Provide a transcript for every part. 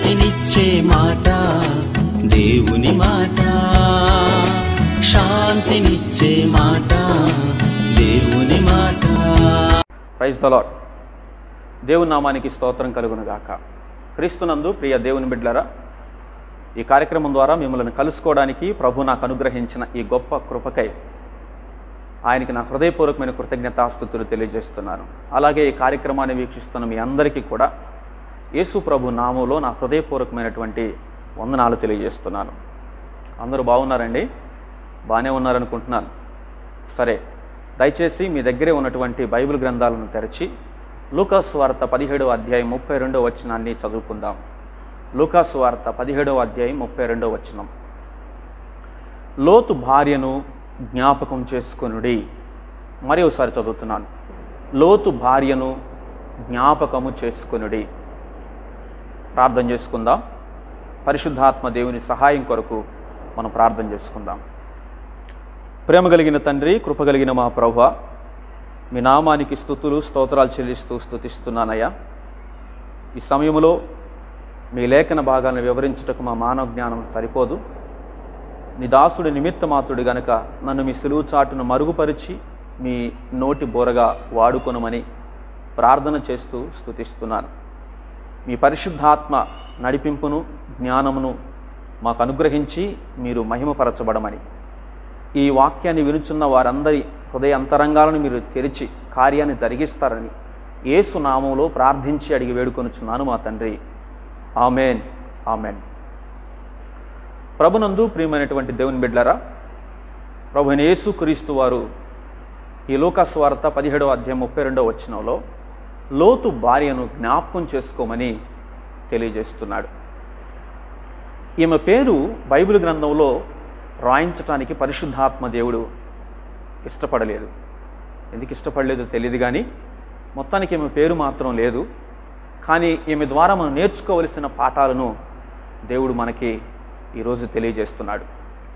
శాంతినిచ్చే మాట దేవుని మాట శాంతినిచ్చే మాట దేవుని మాట ప్రైజ్ ద లాడ్ దేవుని నామానికి స్తోత్రం కలుగును గాక క్రీస్తునందు ప్రియ దేవుని బిడ్డలారా ఈ కార్యక్రమం ద్వారా మిమ్మల్ని కలుసుకోవడానికి ప్రభు నాకు అనుగ్రహించిన ఈ గొప్ప కృపకై ఆయనకి నా హృదయపూర్వకమైన కృతజ్ఞతాస్థుతులు తెలియజేస్తున్నాను అలాగే ఈ కార్యక్రమాన్ని వీక్షిస్తున్న మీ అందరికీ కూడా యేసు ప్రభు నామంలో నా హృదయపూర్వకమైనటువంటి వందనాలు తెలియజేస్తున్నాను అందరూ బాగున్నారండి బాగానే ఉన్నారనుకుంటున్నాను సరే దయచేసి మీ దగ్గరే ఉన్నటువంటి బైబిల్ గ్రంథాలను తెరచి లూకాస్ వార్త పదిహేడవ అధ్యాయం ముప్పై రెండవ వచనాన్ని చదువుకుందాం లూకాస్ వార్త పదిహేడవ అధ్యాయం ముప్పై రెండవ వచనం లోతు భార్యను జ్ఞాపకం చేసుకొనుడి మరి ఒకసారి చదువుతున్నాను లోతు భార్యను జ్ఞాపకము చేసుకొనుడి ప్రార్థన చేసుకుందాం పరిశుద్ధాత్మ దేవుని సహాయం కొరకు మనం ప్రార్థన చేసుకుందాం ప్రేమ కలిగిన తండ్రి కృప కలిగిన మా ప్రభు మీ నామానికి స్థుతులు స్తోత్రాలు చెల్లిస్తూ స్థుతిస్తున్నానయ్యా ఈ సమయంలో మీ లేఖన భాగాలను వివరించుటకు మా మానవ జ్ఞానం సరిపోదు నీ దాసుడి నిమిత్తమాతుడు గనక నన్ను మీ సులువు చాటును మరుగుపరిచి మీ నోటి బోరగా వాడుకొనమని ప్రార్థన చేస్తూ స్థుతిస్తున్నాను మీ పరిశుద్ధాత్మ నడిపింపును జ్ఞానమును మాకు అనుగ్రహించి మీరు మహిమపరచబడమని ఈ వాక్యాన్ని వినుచున్న వారందరి హృదయ అంతరంగాలను మీరు తెరిచి కార్యాన్ని జరిగిస్తారని యేసు నామంలో ప్రార్థించి అడిగి వేడుకొనుచున్నాను మా తండ్రి ఆమెన్ ఆమెన్ ప్రభునందు ప్రియమైనటువంటి దేవుని బిడ్డలారా ప్రభుని యేసు క్రీస్తు వారు ఈ లోకాస్వార్త పదిహేడవ అధ్యాయం ముప్పై రెండవ వచనంలో లోతు భార్యను జ్ఞాపకం చేసుకోమని తెలియజేస్తున్నాడు ఈమె పేరు బైబిల్ గ్రంథంలో రాయించటానికి పరిశుద్ధాత్మ దేవుడు ఇష్టపడలేదు ఎందుకు ఇష్టపడలేదో తెలియదు కానీ మొత్తానికి ఈమె పేరు మాత్రం లేదు కానీ ఈమె ద్వారా మనం నేర్చుకోవలసిన పాఠాలను దేవుడు మనకి ఈరోజు తెలియజేస్తున్నాడు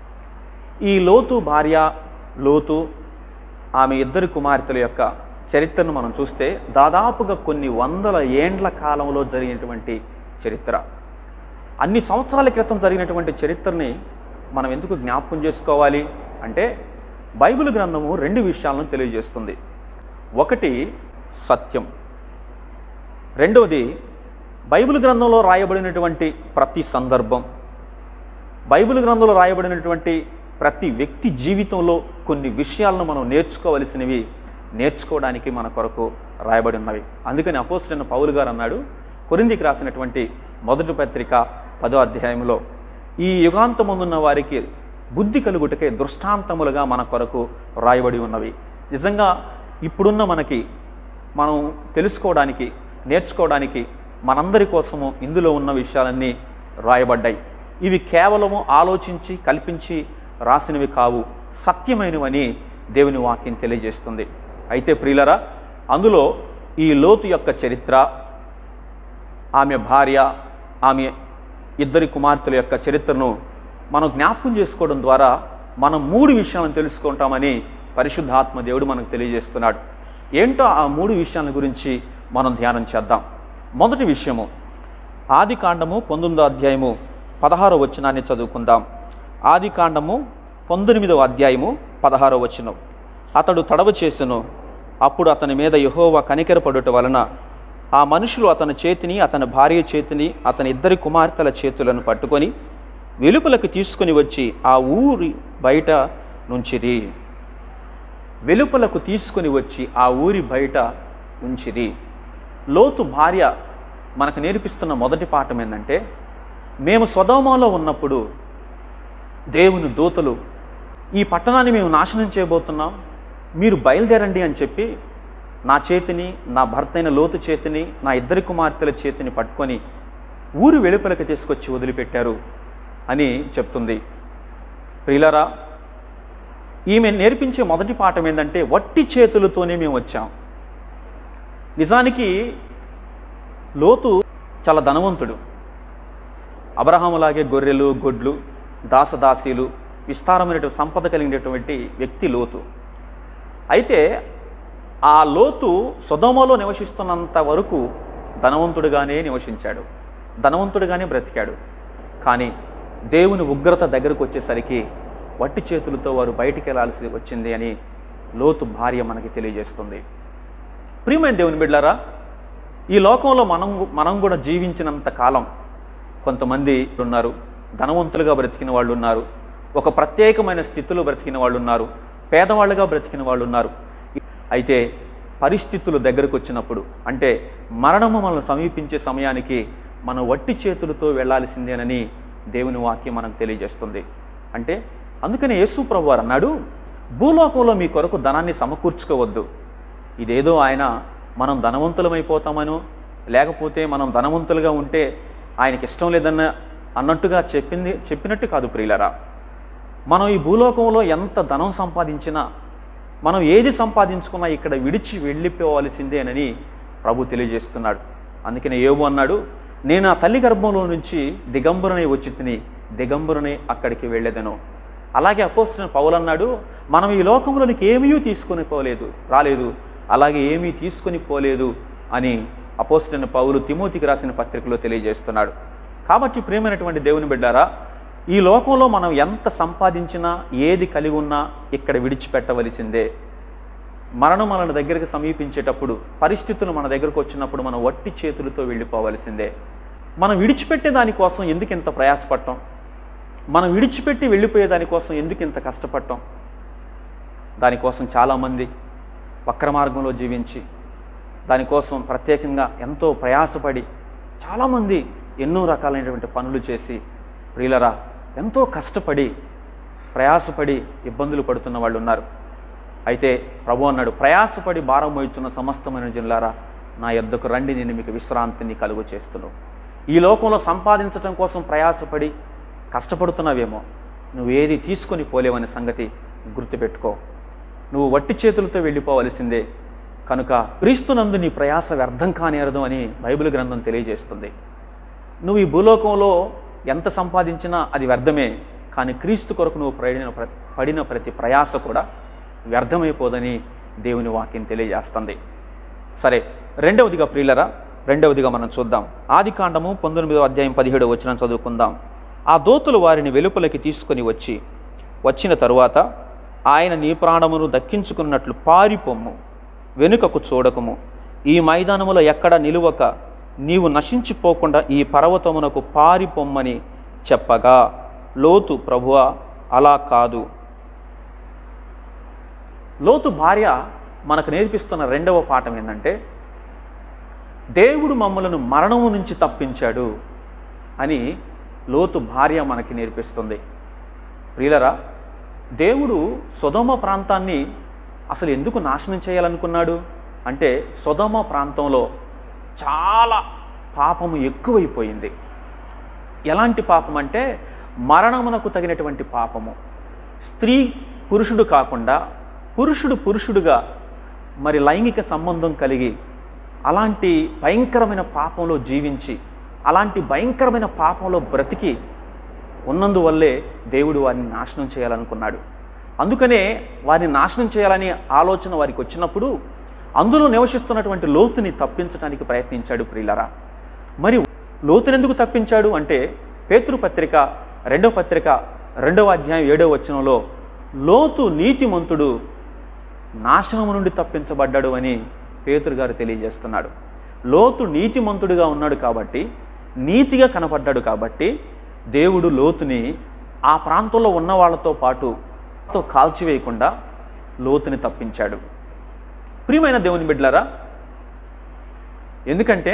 ఈ లోతు భార్య లోతు ఆమె ఇద్దరు కుమార్తెల యొక్క చరిత్రను మనం చూస్తే దాదాపుగా కొన్ని వందల ఏండ్ల కాలంలో జరిగినటువంటి చరిత్ర అన్ని సంవత్సరాల క్రితం జరిగినటువంటి చరిత్రని మనం ఎందుకు జ్ఞాపకం చేసుకోవాలి అంటే బైబిల్ గ్రంథము రెండు విషయాలను తెలియజేస్తుంది ఒకటి సత్యం రెండవది బైబిల్ గ్రంథంలో రాయబడినటువంటి ప్రతి సందర్భం బైబిల్ గ్రంథంలో రాయబడినటువంటి ప్రతి వ్యక్తి జీవితంలో కొన్ని విషయాలను మనం నేర్చుకోవలసినవి నేర్చుకోవడానికి మన కొరకు రాయబడి ఉన్నవి అందుకని అపోజిట్ పౌలు గారు అన్నాడు కొరిందికి రాసినటువంటి మొదటి పత్రిక పదో అధ్యాయంలో ఈ యుగాంతముందున్న వారికి బుద్ధి కలుగుటకే దృష్టాంతములుగా మన కొరకు రాయబడి ఉన్నవి నిజంగా ఇప్పుడున్న మనకి మనం తెలుసుకోవడానికి నేర్చుకోవడానికి మనందరి కోసము ఇందులో ఉన్న విషయాలన్నీ రాయబడ్డాయి ఇవి కేవలము ఆలోచించి కల్పించి రాసినవి కావు సత్యమైనవని దేవుని వాక్యం తెలియజేస్తుంది అయితే ప్రియులరా అందులో ఈ లోతు యొక్క చరిత్ర ఆమె భార్య ఆమె ఇద్దరి కుమార్తెల యొక్క చరిత్రను మనం జ్ఞాపకం చేసుకోవడం ద్వారా మనం మూడు విషయాలను తెలుసుకుంటామని పరిశుద్ధాత్మ దేవుడు మనకు తెలియజేస్తున్నాడు ఏంటో ఆ మూడు విషయాల గురించి మనం ధ్యానం చేద్దాం మొదటి విషయము ఆది కాండము పంతొమ్మిదో అధ్యాయము పదహారో వచనాన్ని చదువుకుందాం ఆది కాండము పంతొమ్మిదవ అధ్యాయము పదహారో వచనం అతడు తడవ చేసెను అప్పుడు అతని మీద యహోవా కనికెరపడుట వలన ఆ మనుషులు అతని చేతిని అతని భార్య చేతిని అతని ఇద్దరి కుమార్తెల చేతులను పట్టుకొని వెలుపలకు తీసుకుని వచ్చి ఆ ఊరి బయట నుంచిరి వెలుపలకు తీసుకుని వచ్చి ఆ ఊరి బయట ఉంచిరి లోతు భార్య మనకు నేర్పిస్తున్న మొదటి పాఠం ఏంటంటే మేము స్వదోమంలో ఉన్నప్పుడు దేవుని దూతలు ఈ పట్టణాన్ని మేము నాశనం చేయబోతున్నాం మీరు బయలుదేరండి అని చెప్పి నా చేతిని నా భర్త అయిన లోతు చేతిని నా ఇద్దరి కుమార్తెల చేతిని పట్టుకొని ఊరు వెలుపలకి తీసుకొచ్చి వదిలిపెట్టారు అని చెప్తుంది ప్రియులరా ఈమె నేర్పించే మొదటి పాఠం ఏంటంటే వట్టి చేతులతోనే మేము వచ్చాం నిజానికి లోతు చాలా ధనవంతుడు అబ్రహాములాగే గొర్రెలు గొడ్లు దాసదాసీలు విస్తారమైనటువంటి సంపద కలిగినటువంటి వ్యక్తి లోతు అయితే ఆ లోతు సుధమలో నివసిస్తున్నంత వరకు ధనవంతుడుగానే నివసించాడు ధనవంతుడిగానే బ్రతికాడు కానీ దేవుని ఉగ్రత దగ్గరకు వచ్చేసరికి వట్టి చేతులతో వారు బయటికి వెళ్ళాల్సి వచ్చింది అని లోతు భార్య మనకి తెలియజేస్తుంది ప్రియమైన దేవుని బిడ్డారా ఈ లోకంలో మనం మనం కూడా జీవించినంత కాలం కొంతమంది ఉన్నారు ధనవంతులుగా బ్రతికిన వాళ్ళు ఉన్నారు ఒక ప్రత్యేకమైన స్థితిలో బ్రతికిన వాళ్ళు ఉన్నారు పేదవాళ్ళుగా బ్రతికిన వాళ్ళు ఉన్నారు అయితే పరిస్థితులు దగ్గరకు వచ్చినప్పుడు అంటే మరణము మనల్ని సమీపించే సమయానికి మనం వట్టి చేతులతో వెళ్ళాల్సిందేనని దేవుని వాక్యం మనకు తెలియజేస్తుంది అంటే అందుకని యేసు ప్రభు వారు అన్నాడు భూలోకంలో మీ కొరకు ధనాన్ని సమకూర్చుకోవద్దు ఇదేదో ఆయన మనం ధనవంతులమైపోతామనో లేకపోతే మనం ధనవంతులుగా ఉంటే ఆయనకి ఇష్టం లేదన్న అన్నట్టుగా చెప్పింది చెప్పినట్టు కాదు ప్రియులరా మనం ఈ భూలోకంలో ఎంత ధనం సంపాదించినా మనం ఏది సంపాదించుకున్నా ఇక్కడ విడిచి వెళ్ళిపోవాల్సిందేనని ప్రభు తెలియజేస్తున్నాడు అందుకనే ఏవో అన్నాడు నేను ఆ తల్లి గర్భంలో నుంచి దిగంబరునై వచ్చి తిని దిగంబరునై అక్కడికి వెళ్ళేదను అలాగే అపోస్తున్న పౌలు అన్నాడు మనం ఈ లోకంలోనికి ఏమీ తీసుకొని పోలేదు రాలేదు అలాగే ఏమీ తీసుకొని పోలేదు అని అపోస్తున్న పౌలు తిమోతికి రాసిన పత్రికలో తెలియజేస్తున్నాడు కాబట్టి ప్రియమైనటువంటి దేవుని బిడ్డారా ఈ లోకంలో మనం ఎంత సంపాదించినా ఏది కలిగి ఉన్నా ఇక్కడ విడిచిపెట్టవలసిందే మరణం మన దగ్గరికి సమీపించేటప్పుడు పరిస్థితులు మన దగ్గరకు వచ్చినప్పుడు మనం వట్టి చేతులతో వెళ్ళిపోవలసిందే మనం విడిచిపెట్టే దానికోసం ఎందుకు ఇంత ప్రయాసపడటం మనం విడిచిపెట్టి వెళ్ళిపోయే దానికోసం ఎందుకు ఇంత కష్టపడటం దానికోసం చాలామంది వక్ర మార్గంలో జీవించి దానికోసం ప్రత్యేకంగా ఎంతో ప్రయాసపడి చాలామంది ఎన్నో రకాలైనటువంటి పనులు చేసి ప్రియులరా ఎంతో కష్టపడి ప్రయాసపడి ఇబ్బందులు పడుతున్న వాళ్ళు ఉన్నారు అయితే ప్రభు అన్నాడు ప్రయాసపడి భారం మోయిచున్న సమస్తమైన జిల్లారా నా యొద్దకు రండి నేను మీకు విశ్రాంతిని కలుగు చేస్తున్నాను ఈ లోకంలో సంపాదించడం కోసం ప్రయాసపడి కష్టపడుతున్నావేమో నువ్వు ఏది తీసుకొని పోలేవనే సంగతి గుర్తుపెట్టుకో నువ్వు వట్టి చేతులతో వెళ్ళిపోవలసిందే కనుక క్రీస్తునందు నీ ప్రయాస వ్యర్థం కానేరదు అని బైబిల్ గ్రంథం తెలియజేస్తుంది నువ్వు ఈ భూలోకంలో ఎంత సంపాదించినా అది వ్యర్థమే కానీ క్రీస్తు కొరకు నువ్వు పడిన ప్ర- పడిన ప్రతి ప్రయాస కూడా వ్యర్థమైపోదని దేవుని వాక్యం తెలియజేస్తుంది సరే రెండవదిగా ప్రియులరా రెండవదిగా మనం చూద్దాం ఆది కాండము పంతొమ్మిదో అధ్యాయం పదిహేడో వచ్చిన చదువుకుందాం ఆ దోతులు వారిని వెలుపలికి తీసుకొని వచ్చి వచ్చిన తరువాత ఆయన నీ ప్రాణమును దక్కించుకున్నట్లు పారిపొమ్ము వెనుకకు చూడకము ఈ మైదానములో ఎక్కడ నిలువక నీవు నశించిపోకుండా ఈ పర్వతమునకు పారిపొమ్మని చెప్పగా లోతు ప్రభువా అలా కాదు లోతు భార్య మనకు నేర్పిస్తున్న రెండవ పాఠం ఏంటంటే దేవుడు మమ్మలను మరణము నుంచి తప్పించాడు అని లోతు భార్య మనకి నేర్పిస్తుంది ప్రియులరా దేవుడు సొదమ ప్రాంతాన్ని అసలు ఎందుకు నాశనం చేయాలనుకున్నాడు అంటే సొదమ ప్రాంతంలో చాలా పాపము ఎక్కువైపోయింది ఎలాంటి పాపం అంటే మరణమునకు తగినటువంటి పాపము స్త్రీ పురుషుడు కాకుండా పురుషుడు పురుషుడుగా మరి లైంగిక సంబంధం కలిగి అలాంటి భయంకరమైన పాపంలో జీవించి అలాంటి భయంకరమైన పాపంలో బ్రతికి ఉన్నందువల్లే దేవుడు వారిని నాశనం చేయాలనుకున్నాడు అందుకనే వారిని నాశనం చేయాలని ఆలోచన వారికి వచ్చినప్పుడు అందులో నివసిస్తున్నటువంటి లోతుని తప్పించడానికి ప్రయత్నించాడు ప్రియులరా మరి లోతుని ఎందుకు తప్పించాడు అంటే పేతృ పత్రిక రెండవ పత్రిక రెండవ అధ్యాయం ఏడవ వచనంలో లోతు నీతిమంతుడు నాశనము నుండి తప్పించబడ్డాడు అని పేతురు గారు తెలియజేస్తున్నాడు లోతు నీతిమంతుడిగా ఉన్నాడు కాబట్టి నీతిగా కనపడ్డాడు కాబట్టి దేవుడు లోతుని ఆ ప్రాంతంలో ఉన్న వాళ్ళతో పాటు తో కాల్చివేయకుండా లోతుని తప్పించాడు ప్రియమైన దేవుని బిడ్డలారా ఎందుకంటే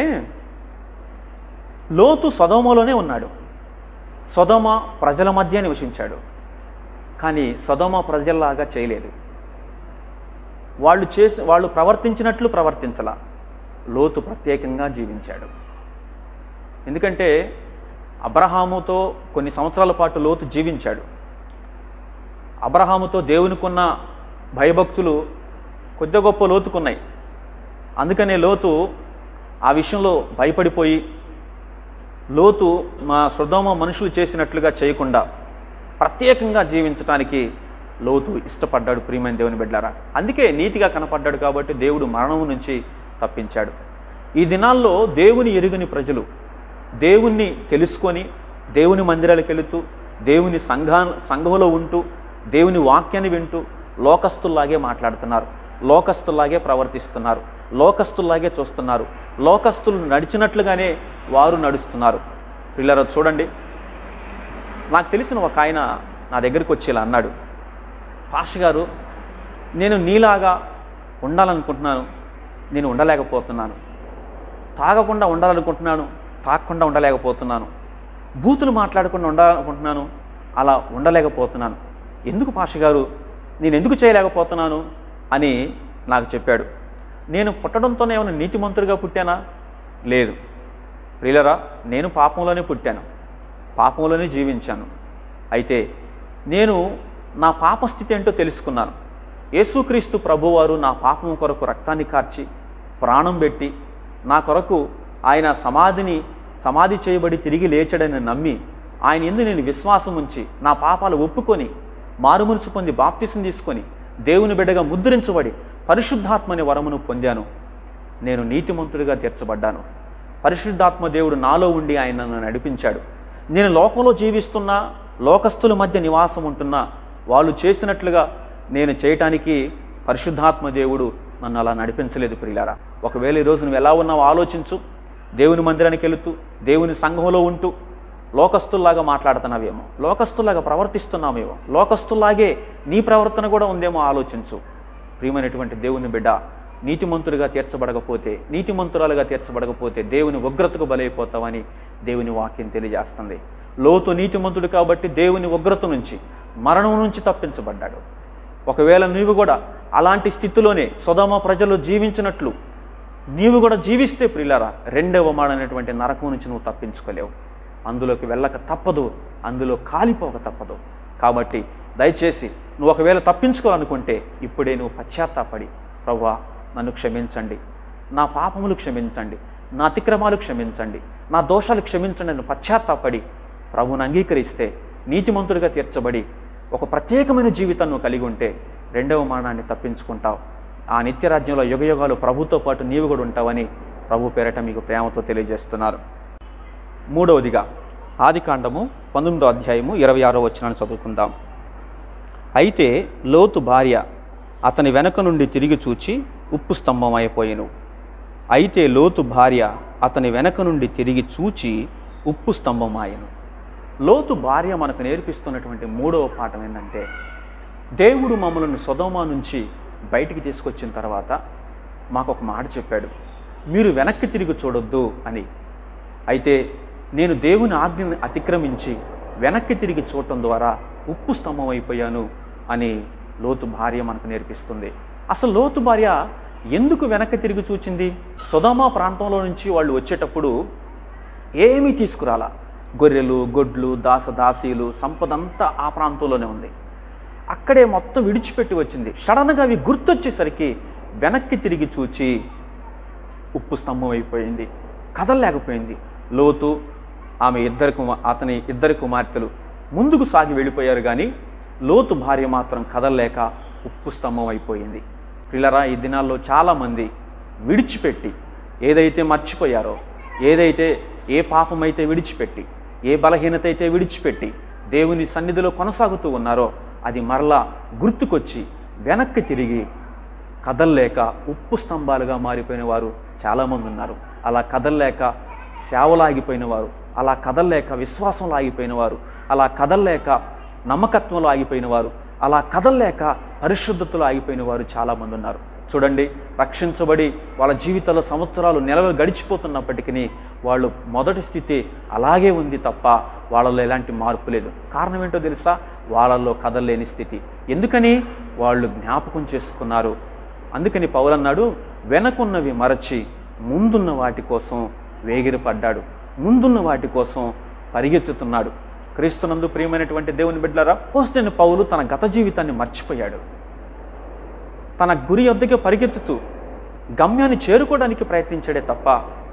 లోతు సదోమలోనే ఉన్నాడు సొదమ ప్రజల మధ్య నివసించాడు కానీ సొదమ ప్రజల్లాగా చేయలేదు వాళ్ళు చేసి వాళ్ళు ప్రవర్తించినట్లు ప్రవర్తించలా లోతు ప్రత్యేకంగా జీవించాడు ఎందుకంటే అబ్రహాముతో కొన్ని సంవత్సరాల పాటు లోతు జీవించాడు అబ్రహాముతో దేవునికున్న భయభక్తులు కొద్ది గొప్ప లోతుకున్నాయి అందుకనే లోతు ఆ విషయంలో భయపడిపోయి లోతు మా శృద్ధమ మనుషులు చేసినట్లుగా చేయకుండా ప్రత్యేకంగా జీవించడానికి లోతు ఇష్టపడ్డాడు ప్రియమైన దేవుని బిడ్డారా అందుకే నీతిగా కనపడ్డాడు కాబట్టి దేవుడు మరణం నుంచి తప్పించాడు ఈ దినాల్లో దేవుని ఎరుగని ప్రజలు దేవుణ్ణి తెలుసుకొని దేవుని మందిరాలకు వెళుతూ దేవుని సంఘా సంఘంలో ఉంటూ దేవుని వాక్యాన్ని వింటూ లోకస్తుల్లాగే మాట్లాడుతున్నారు లోకస్తుల్లాగే ప్రవర్తిస్తున్నారు లోకస్తుల్లాగే చూస్తున్నారు లోకస్తులు నడిచినట్లుగానే వారు నడుస్తున్నారు పిల్లలు చూడండి నాకు తెలిసిన ఒక ఆయన నా దగ్గరికి వచ్చి ఇలా అన్నాడు పాష గారు నేను నీలాగా ఉండాలనుకుంటున్నాను నేను ఉండలేకపోతున్నాను తాగకుండా ఉండాలనుకుంటున్నాను తాగకుండా ఉండలేకపోతున్నాను బూతులు మాట్లాడకుండా ఉండాలనుకుంటున్నాను అలా ఉండలేకపోతున్నాను ఎందుకు పాష గారు నేను ఎందుకు చేయలేకపోతున్నాను అని నాకు చెప్పాడు నేను పుట్టడంతోనే ఏమైనా నీతిమంతుడిగా పుట్టానా లేదు ప్రియులరా నేను పాపంలోనే పుట్టాను పాపంలోనే జీవించాను అయితే నేను నా పాప స్థితి ఏంటో తెలుసుకున్నాను యేసుక్రీస్తు ప్రభువారు నా పాపం కొరకు రక్తాన్ని కార్చి ప్రాణం పెట్టి నా కొరకు ఆయన సమాధిని సమాధి చేయబడి తిరిగి లేచాడని నమ్మి ఆయన ఎందు నేను విశ్వాసం ఉంచి నా పాపాలు ఒప్పుకొని మారుమనసు పొంది బాప్తిసం తీసుకొని దేవుని బిడ్డగా ముద్రించబడి పరిశుద్ధాత్మని వరమును పొందాను నేను నీతిమంతుడిగా తీర్చబడ్డాను పరిశుద్ధాత్మ దేవుడు నాలో ఉండి ఆయన నన్ను నడిపించాడు నేను లోకంలో జీవిస్తున్నా లోకస్తుల మధ్య నివాసం ఉంటున్నా వాళ్ళు చేసినట్లుగా నేను చేయటానికి పరిశుద్ధాత్మ దేవుడు నన్ను అలా నడిపించలేదు ప్రియులారా ఒకవేళ ఈరోజు నువ్వు ఎలా ఉన్నావో ఆలోచించు దేవుని మందిరానికి వెళుతూ దేవుని సంఘంలో ఉంటూ లోకస్తుల్లాగా మాట్లాడుతున్నావేమో లోకస్తుల్లాగా ప్రవర్తిస్తున్నామేమో లోకస్తుల్లాగే నీ ప్రవర్తన కూడా ఉందేమో ఆలోచించు ప్రియమైనటువంటి దేవుని బిడ్డ నీతిమంతుడిగా తీర్చబడకపోతే నీతిమంతురాలుగా తీర్చబడకపోతే దేవుని ఉగ్రతకు బలైపోతావని దేవుని వాక్యం తెలియజేస్తుంది లోతు నీతిమంతుడు కాబట్టి దేవుని ఉగ్రత నుంచి మరణం నుంచి తప్పించబడ్డాడు ఒకవేళ నీవు కూడా అలాంటి స్థితిలోనే సుధమ ప్రజలు జీవించినట్లు నీవు కూడా జీవిస్తే ప్రియులారా రెండవ మాడనేటువంటి నరకం నుంచి నువ్వు తప్పించుకోలేవు అందులోకి వెళ్ళక తప్పదు అందులో కాలిపోక తప్పదు కాబట్టి దయచేసి నువ్వు ఒకవేళ తప్పించుకోవాలనుకుంటే ఇప్పుడే నువ్వు పశ్చాత్తాపడి ప్రవ్వా నన్ను క్షమించండి నా పాపములు క్షమించండి నా అతిక్రమాలు క్షమించండి నా దోషాలు క్షమించండి అని పశ్చాత్తాపడి ప్రభువుని అంగీకరిస్తే నీతిమంతుడిగా తీర్చబడి ఒక ప్రత్యేకమైన జీవితం నువ్వు కలిగి ఉంటే రెండవ మరణాన్ని తప్పించుకుంటావు ఆ నిత్యరాజ్యంలో యుగయుగాలు ప్రభుతో పాటు నీవు కూడా ఉంటావని ప్రభు పేరట మీకు ప్రేమతో తెలియజేస్తున్నారు మూడవదిగా ఆదికాండము పంతొమ్మిదో అధ్యాయము ఇరవై ఆరో వచ్చినాన్ని చదువుకుందాం అయితే లోతు భార్య అతని వెనక నుండి తిరిగి చూచి ఉప్పు స్తంభం అయిపోయెను అయితే లోతు భార్య అతని వెనక నుండి తిరిగి చూచి ఉప్పు స్తంభం ఆయను లోతు భార్య మనకు నేర్పిస్తున్నటువంటి మూడవ పాఠం ఏంటంటే దేవుడు మమ్మల్ని సొదోమ నుంచి బయటికి తీసుకొచ్చిన తర్వాత మాకు ఒక మాట చెప్పాడు మీరు వెనక్కి తిరిగి చూడొద్దు అని అయితే నేను దేవుని ఆజ్ఞని అతిక్రమించి వెనక్కి తిరిగి చూడటం ద్వారా ఉప్పు స్తంభం అయిపోయాను అని లోతు భార్య మనకు నేర్పిస్తుంది అసలు లోతు భార్య ఎందుకు వెనక్కి తిరిగి చూచింది సుధామా ప్రాంతంలో నుంచి వాళ్ళు వచ్చేటప్పుడు ఏమీ తీసుకురాలా గొర్రెలు గొడ్లు దాస దాసీలు సంపదంతా ఆ ప్రాంతంలోనే ఉంది అక్కడే మొత్తం విడిచిపెట్టి వచ్చింది సడన్గా అవి గుర్తొచ్చేసరికి వెనక్కి తిరిగి చూచి ఉప్పు స్తంభం అయిపోయింది కదలలేకపోయింది లోతు ఆమె ఇద్దరు కుమా అతని ఇద్దరు కుమార్తెలు ముందుకు సాగి వెళ్ళిపోయారు కానీ లోతు భార్య మాత్రం కదలలేక ఉప్పు స్తంభం అయిపోయింది పిల్లరా ఈ దినాల్లో చాలామంది విడిచిపెట్టి ఏదైతే మర్చిపోయారో ఏదైతే ఏ పాపమైతే విడిచిపెట్టి ఏ బలహీనత అయితే విడిచిపెట్టి దేవుని సన్నిధిలో కొనసాగుతూ ఉన్నారో అది మరలా గుర్తుకొచ్చి వెనక్కి తిరిగి కదల్లేక ఉప్పు స్తంభాలుగా మారిపోయిన వారు చాలామంది ఉన్నారు అలా కదల్లేక సేవలు ఆగిపోయిన వారు అలా కదల్లేక విశ్వాసంలో ఆగిపోయిన వారు అలా కదల్లేక నమ్మకత్వంలో ఆగిపోయిన వారు అలా కదల్లేక పరిశుద్ధతలో ఆగిపోయిన వారు చాలామంది ఉన్నారు చూడండి రక్షించబడి వాళ్ళ జీవితాల సంవత్సరాలు నెలలు గడిచిపోతున్నప్పటికీ వాళ్ళు మొదటి స్థితి అలాగే ఉంది తప్ప వాళ్ళలో ఎలాంటి మార్పు లేదు కారణం ఏంటో తెలుసా వాళ్ళల్లో కదలలేని స్థితి ఎందుకని వాళ్ళు జ్ఞాపకం చేసుకున్నారు అందుకని పౌలన్నాడు వెనకున్నవి మరచి ముందున్న వాటి కోసం వేగిరపడ్డాడు ముందున్న వాటి కోసం పరిగెత్తుతున్నాడు క్రీస్తునందు ప్రియమైనటువంటి దేవుని బిడ్డలారా పోస్టైన పౌలు తన గత జీవితాన్ని మర్చిపోయాడు తన గురి వద్దకే పరిగెత్తుతూ గమ్యాన్ని చేరుకోవడానికి ప్రయత్నించాడే తప్ప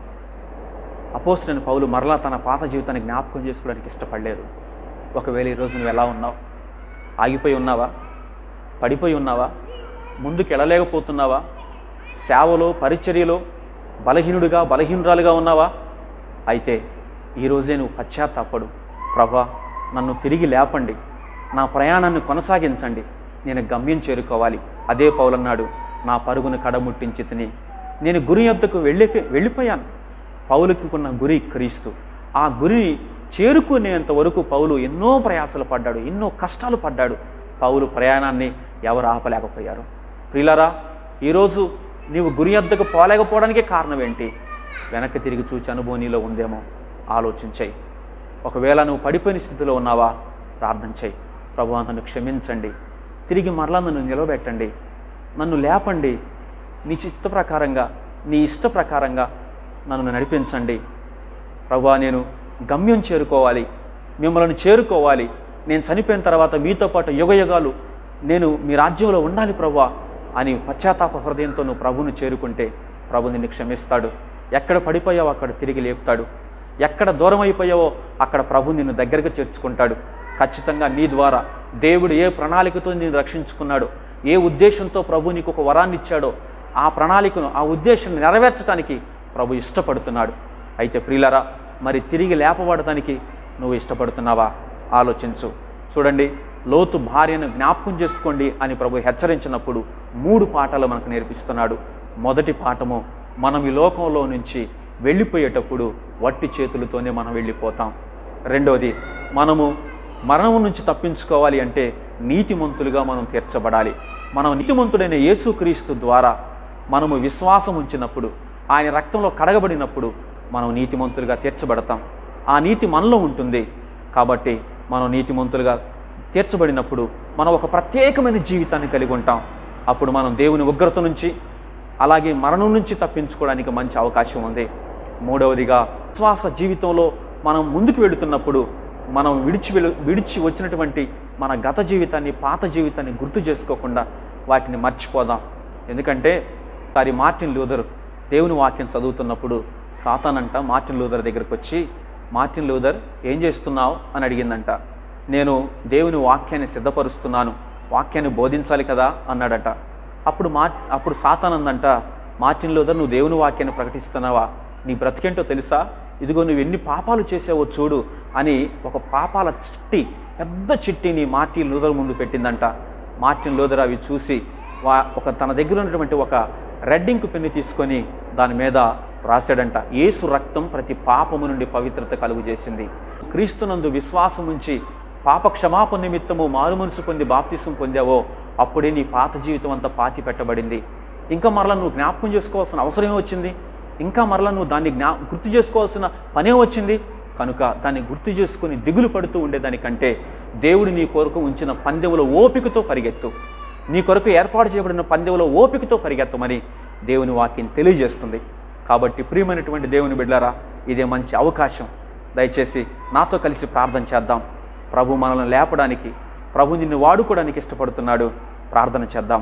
అపోస్టైన పౌలు మరలా తన పాత జీవితాన్ని జ్ఞాపకం చేసుకోవడానికి ఇష్టపడలేదు ఒకవేళ ఈరోజు నువ్వు ఎలా ఉన్నావు ఆగిపోయి ఉన్నావా పడిపోయి ఉన్నావా ముందుకు వెళ్ళలేకపోతున్నావా సేవలో పరిచర్యలో బలహీనుడిగా బలహీనురాలుగా ఉన్నావా అయితే ఈరోజే నువ్వు పశ్చాత్తాపడు ప్రభా నన్ను తిరిగి లేపండి నా ప్రయాణాన్ని కొనసాగించండి నేను గమ్యం చేరుకోవాలి అదే పౌలన్నాడు నా పరుగును కడముట్టించి తిని నేను గురి యొద్దకు వెళ్ళి వెళ్ళిపోయాను పౌలుకి ఉన్న గురి క్రీస్తు ఆ గురిని చేరుకునేంత వరకు పౌలు ఎన్నో ప్రయాసలు పడ్డాడు ఎన్నో కష్టాలు పడ్డాడు పౌలు ప్రయాణాన్ని ఎవరు ఆపలేకపోయారు ప్రియులరా ఈరోజు నీవు గురి యొద్దకు పోలేకపోవడానికే కారణం ఏంటి వెనక్కి తిరిగి చూచి అనుభవం నీలో ఉందేమో ఆలోచించాయి ఒకవేళ నువ్వు పడిపోయిన స్థితిలో ఉన్నావా ప్రార్థన చేయి ప్రభు నన్ను క్షమించండి తిరిగి మరలా నన్ను నిలబెట్టండి నన్ను లేపండి నీ చిత్త ప్రకారంగా నీ ఇష్ట ప్రకారంగా నన్ను నడిపించండి ప్రభా నేను గమ్యం చేరుకోవాలి మిమ్మల్ని చేరుకోవాలి నేను చనిపోయిన తర్వాత మీతో పాటు యుగయుగాలు నేను మీ రాజ్యంలో ఉండాలి ప్రభా అని పశ్చాత్తాప హృదయంతో నువ్వు ప్రభువును చేరుకుంటే ప్రభు నిన్ను క్షమిస్తాడు ఎక్కడ పడిపోయావో అక్కడ తిరిగి లేపుతాడు ఎక్కడ దూరం అయిపోయావో అక్కడ ప్రభు నిన్ను దగ్గరకు చేర్చుకుంటాడు ఖచ్చితంగా నీ ద్వారా దేవుడు ఏ ప్రణాళికతో నేను రక్షించుకున్నాడో ఏ ఉద్దేశంతో ప్రభు నీకు ఒక వరాన్ని ఇచ్చాడో ఆ ప్రణాళికను ఆ ఉద్దేశాన్ని నెరవేర్చడానికి ప్రభు ఇష్టపడుతున్నాడు అయితే ప్రియులరా మరి తిరిగి లేపబడటానికి నువ్వు ఇష్టపడుతున్నావా ఆలోచించు చూడండి లోతు భార్యను జ్ఞాపకం చేసుకోండి అని ప్రభు హెచ్చరించినప్పుడు మూడు పాఠాలు మనకు నేర్పిస్తున్నాడు మొదటి పాఠము మనం ఈ లోకంలో నుంచి వెళ్ళిపోయేటప్పుడు వట్టి చేతులతోనే మనం వెళ్ళిపోతాం రెండవది మనము మరణం నుంచి తప్పించుకోవాలి అంటే నీతిమంతులుగా మనం తీర్చబడాలి మనం నీతిమంతుడైన యేసుక్రీస్తు ద్వారా మనము విశ్వాసం ఉంచినప్పుడు ఆయన రక్తంలో కడగబడినప్పుడు మనం నీతిమంతులుగా తీర్చబడతాం ఆ నీతి మనలో ఉంటుంది కాబట్టి మనం నీతిమంతులుగా తీర్చబడినప్పుడు మనం ఒక ప్రత్యేకమైన జీవితాన్ని కలిగి ఉంటాం అప్పుడు మనం దేవుని ఉగ్రత నుంచి అలాగే మరణం నుంచి తప్పించుకోవడానికి మంచి అవకాశం ఉంది మూడవదిగా విశ్వాస జీవితంలో మనం ముందుకు వెళుతున్నప్పుడు మనం విడిచి వెలు విడిచి వచ్చినటువంటి మన గత జీవితాన్ని పాత జీవితాన్ని గుర్తు చేసుకోకుండా వాటిని మర్చిపోదాం ఎందుకంటే సారి మార్టిన్ లూథర్ దేవుని వాక్యం చదువుతున్నప్పుడు సాతానంట మార్టిన్ లూథర్ దగ్గరికి వచ్చి మార్టిన్ లూథర్ ఏం చేస్తున్నావు అని అడిగిందంట నేను దేవుని వాక్యాన్ని సిద్ధపరుస్తున్నాను వాక్యాన్ని బోధించాలి కదా అన్నాడట అప్పుడు మా అప్పుడు సాతానందంట మార్టిన్ లూథర్ నువ్వు దేవుని వాక్యాన్ని ప్రకటిస్తున్నావా నీ బ్రతికేంటో తెలుసా ఇదిగో నువ్వు ఎన్ని పాపాలు చేసావో చూడు అని ఒక పాపాల చిట్టి పెద్ద చిట్టిని మార్టిన్ లూథర్ ముందు పెట్టిందంట మార్టిన్ లూథర్ అవి చూసి వా ఒక తన దగ్గర ఉన్నటువంటి ఒక రెడ్డింగ్ పెన్ను తీసుకొని దాని మీద రాశాడంట యేసు రక్తం ప్రతి పాపము నుండి పవిత్రత కలుగు చేసింది క్రీస్తునందు విశ్వాసం ఉంచి పాప క్షమాపణ నిమిత్తము మారు మనసు పొంది బాప్తిసం పొందావో అప్పుడే నీ పాత జీవితం అంతా పాతి పెట్టబడింది ఇంకా మరలా నువ్వు జ్ఞాపకం చేసుకోవాల్సిన అవసరమే వచ్చింది ఇంకా మరలా నువ్వు దాన్ని జ్ఞా గుర్తు చేసుకోవాల్సిన పనే వచ్చింది కనుక దాన్ని గుర్తు చేసుకుని దిగులు పడుతూ ఉండేదానికంటే దేవుడు నీ కొరకు ఉంచిన పందెములో ఓపికతో పరిగెత్తు నీ కొరకు ఏర్పాటు చేయబడిన పందెములో ఓపికతో పరిగెత్తమని దేవుని వాక్యం తెలియజేస్తుంది కాబట్టి ప్రియమైనటువంటి దేవుని బిడ్డారా ఇదే మంచి అవకాశం దయచేసి నాతో కలిసి ప్రార్థన చేద్దాం ప్రభు మనల్ని లేపడానికి ప్రభు నిన్ను వాడుకోవడానికి ఇష్టపడుతున్నాడు ప్రార్థన చేద్దాం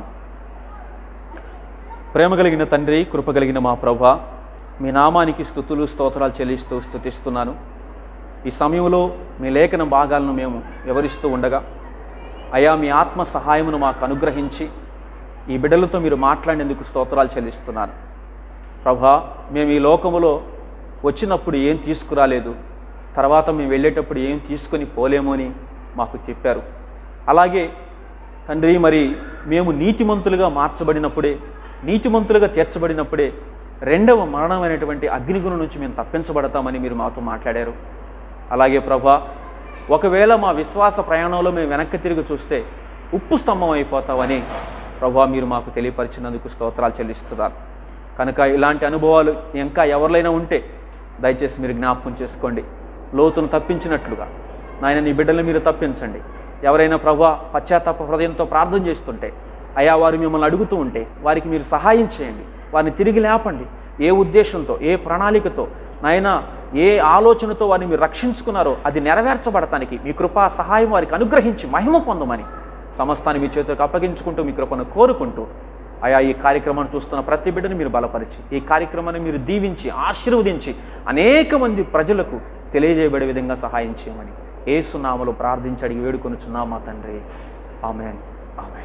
ప్రేమ కలిగిన తండ్రి కృప కలిగిన మా ప్రభ మీ నామానికి స్థుతులు స్తోత్రాలు చెల్లిస్తూ స్థుతిస్తున్నాను ఈ సమయంలో మీ లేఖన భాగాలను మేము వివరిస్తూ ఉండగా అయా మీ ఆత్మ సహాయమును మాకు అనుగ్రహించి ఈ బిడ్డలతో మీరు మాట్లాడేందుకు స్తోత్రాలు చెల్లిస్తున్నాను ప్రభా మేము ఈ లోకములో వచ్చినప్పుడు ఏం తీసుకురాలేదు తర్వాత మేము వెళ్ళేటప్పుడు ఏం తీసుకొని పోలేమో అని మాకు చెప్పారు అలాగే తండ్రి మరి మేము నీతిమంతులుగా మార్చబడినప్పుడే నీతిమంతులుగా తీర్చబడినప్పుడే రెండవ మరణమైనటువంటి అగ్నిగుణం నుంచి మేము తప్పించబడతామని మీరు మాతో మాట్లాడారు అలాగే ప్రభా ఒకవేళ మా విశ్వాస ప్రయాణంలో మేము వెనక్కి తిరిగి చూస్తే ఉప్పు స్తంభం అయిపోతామని ప్రభా మీరు మాకు తెలియపరిచినందుకు స్తోత్రాలు చెల్లిస్తున్నారు కనుక ఇలాంటి అనుభవాలు ఇంకా ఎవరిలైనా ఉంటే దయచేసి మీరు జ్ఞాపకం చేసుకోండి లోతును తప్పించినట్లుగా నాయన నీ బిడ్డల్ని మీరు తప్పించండి ఎవరైనా ప్రభా పశ్చాత్తాప హృదయంతో ప్రార్థన చేస్తుంటే అయా వారు మిమ్మల్ని అడుగుతూ ఉంటే వారికి మీరు సహాయం చేయండి వారిని తిరిగి లేపండి ఏ ఉద్దేశంతో ఏ ప్రణాళికతో నాయన ఏ ఆలోచనతో వారిని మీరు రక్షించుకున్నారో అది నెరవేర్చబడటానికి మీ కృపా సహాయం వారికి అనుగ్రహించి మహిమ పొందమని సమస్తాన్ని మీ చేతులకు అప్పగించుకుంటూ మీ కృపను కోరుకుంటూ ఆయా ఈ కార్యక్రమాన్ని చూస్తున్న ప్రతి బిడ్డను మీరు బలపరిచి ఈ కార్యక్రమాన్ని మీరు దీవించి ఆశీర్వదించి అనేక మంది ప్రజలకు తెలియజేయబడే విధంగా సహాయం చేయమని ఏసునామలు ప్రార్థించి అడిగి వేడుకొనుచున్నా మా తండ్రి ఆమెన్ ఆమెన్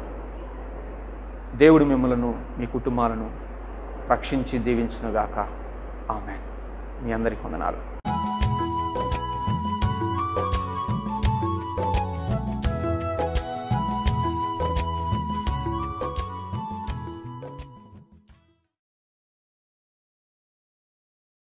దేవుడు మిమ్మలను మీ కుటుంబాలను రక్షించి దీవించునుగాక ఆమెన్ మీ అందరికీ వందనాలు మాట